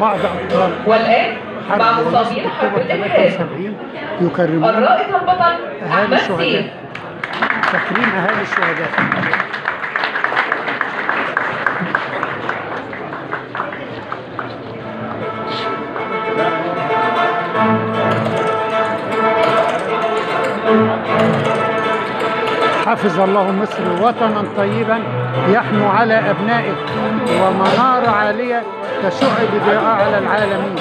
بعض أبطال والآن مع حرب مصابين ونصر حرب أكتوبر الإرهاب 73 يكرمون الرائد البطل أهالي أحمد سيف الشهداء تكريم أهالي الشهداء حفظ الله مصر وطنا طيبا يحنو على أبنائه ومنار عالية تشع بضياء على العالمين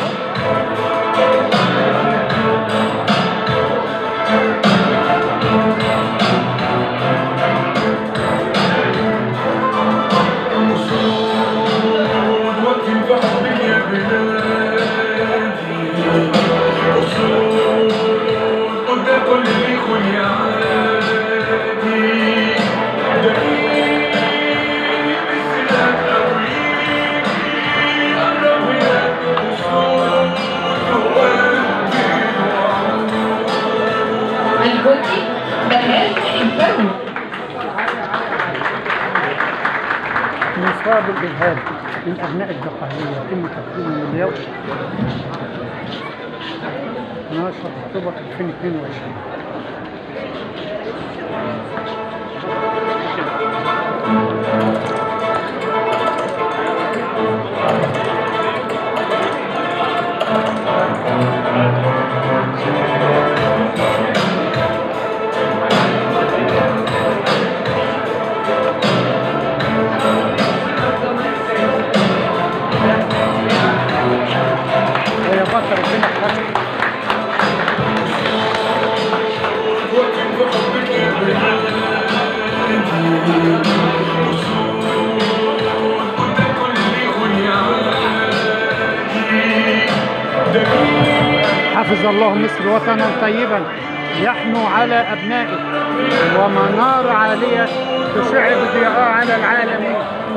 أسود وتنفح بي يا بلادي أسود قدام كل اللي يخون يا عادي دقيق السلاح قوي قرب يا أسود وقلبي الجندي بهاء الفرو مصاب الإرهاب من أبناء البقالية يتم تكريمهم اليوم 12 أكتوبر 2022 ويا بطل ربنا يحفظك وتنفح بك يا بلادي أسود قدام كل اللي يخون يا عادي دقيق حفظ الله مصر وطنا طيبا يحنو على أبنائه ومنار عالية تشع بضياء على العالمين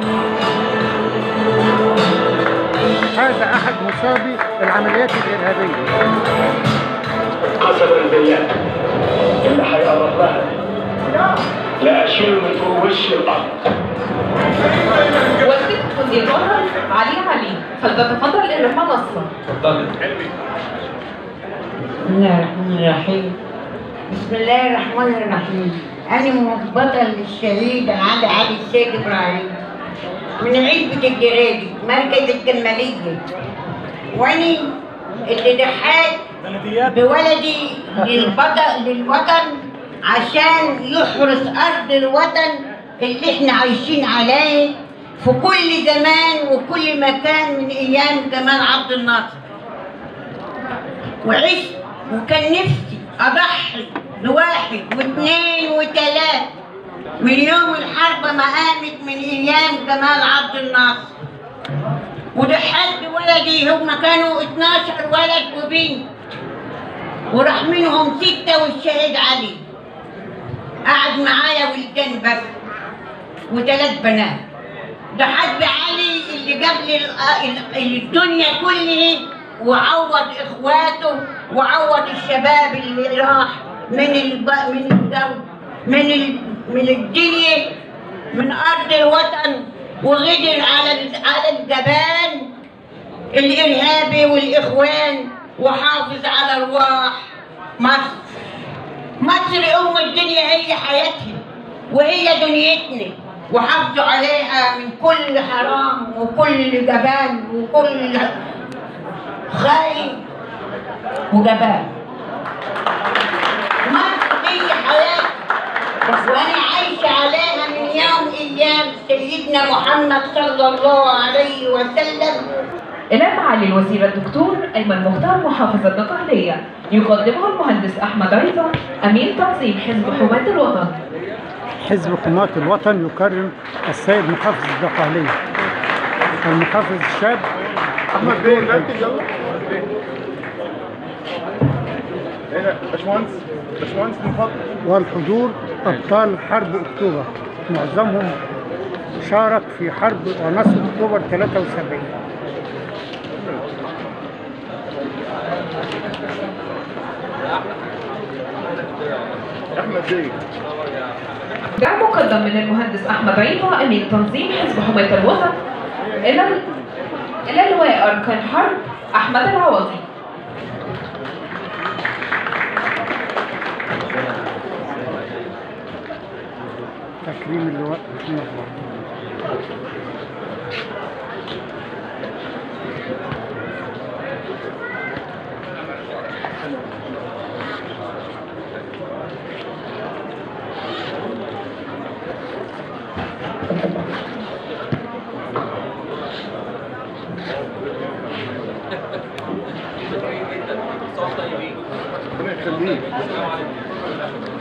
هذا أحد مصابي العمليات الإرهابية قسما بالله اللي هيقرب لها لا اشيله من فوق وش الارض والدة الجندي البطل علي علي فلتتفضل الإرهاب نصرا بسم الله الرحمن الرحيم بسم الله الرحمن الرحيم أنا بطل الشهيد العادي علي السيد إبراهيم من علبة الجرادي مركز الجمالية وأنا اللي ضحيت بولدي للبطل للوطن عشان يحرس أرض الوطن اللي احنا عايشين عليه في كل زمان وكل مكان من أيام جمال عبد الناصر وعشت وكان نفسي اضحي بواحد واثنين وثلاث من يوم الحرب ما قامت من ايام جمال عبد الناصر وضحيت بولدي هم كانوا 12 ولد وبنت وراح منهم ستة والشهيد علي قعد معايا ولدان بس وثلاث بنات ضحيت بعلي اللي جاب لي ال- ال- الدنيا كلها وعوض اخواته وعوض الشباب اللي راح من الب... من الجو من ال... من الدنيا من ارض الوطن وغدر على ال... على الجبان الارهابي والاخوان وحافظ على ارواح مصر مصر ام الدنيا هي حياتها وهي دنيتنا وحافظوا عليها من كل حرام وكل جبان وكل خاين وجبان مصر هي حياتي وانا عايشه عليها من يوم ايام سيدنا محمد صلى الله عليه وسلم إلى معالي الوزير الدكتور أيمن مختار محافظ الدقهلية يقدمه المهندس أحمد عيطة أمين تنظيم حزب حماة الوطن حزب حماة الوطن يكرم السيد محافظ الدقهلية المحافظ الشاب احمد بيه ركز يلا هنا باشمهندس باشمهندس من فضلك والحضور أبطال حرب أكتوبر معظمهم شارك في حرب ونصر أكتوبر 73 احمد بيه دعم مقدم من المهندس أحمد عيطة أمين تنظيم حزب حماة الوطن إلى إلى لواء أركان حرب أحمد العوضي تكريم اللواء محمد الله ربنا يخليك